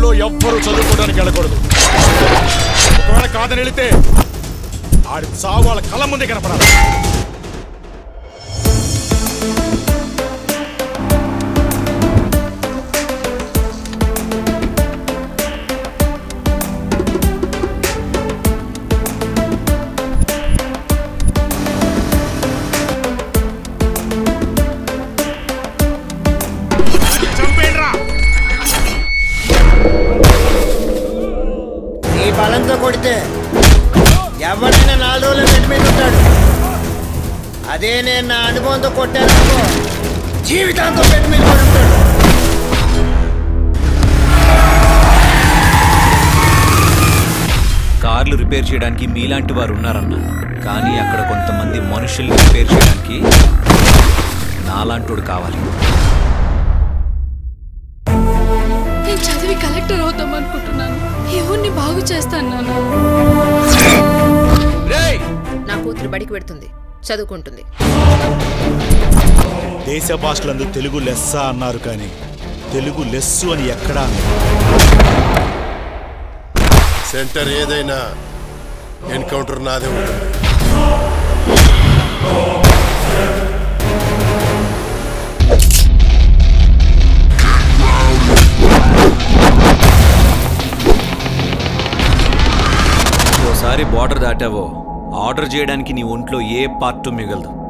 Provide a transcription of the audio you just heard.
ఊళ్ళో ఎవ్వరూ చదువుకోవడానికి వెళ్ళకూడదు ఒకవేళ కాదని వెళితే ఆడి చావు వాళ్ళ కళ్ళ ముందే కనపడాలి చంపేయండిరా నీ బలంతో కొడితే ఎవరైనా నాలుగు రోజులు బెడ్ మీద ఉంటాడు అదే నేను నా అనుభవంతో కొట్టాననుకో జీవితాంతం బెడ్ మీద పడి ఉంటాడు కార్లు రిపేర్ చేయడానికి మీలాంటి వారు ఉన్నారన్న కానీ అక్కడ కొంతమంది మనుషుల్ని రిపేర్ చేయడానికి నాలాంటోడు కావాలి నేను చదివి కలెక్టర్ అవుతాం అనుకుంటున్నాను ఈ ఊరిని బాగు చేస్తాను నాన్న నా కూతురు బడికి పెడుతుంది చదువుకుంటుంది దేశ భాషలందు తెలుగు లెస్స అన్నారు కానీ తెలుగు లెస్సు అని ఎక్కడా అన్నారు? సెంటర్ ఏదైనా ఎన్కౌంటర్ నాదే ఉంటుంది ఓసారి బార్డర్ దాటావో ఆర్డర్ చేయడానికి నీ ఒంట్లో ఏ పార్ట్ మిగలదు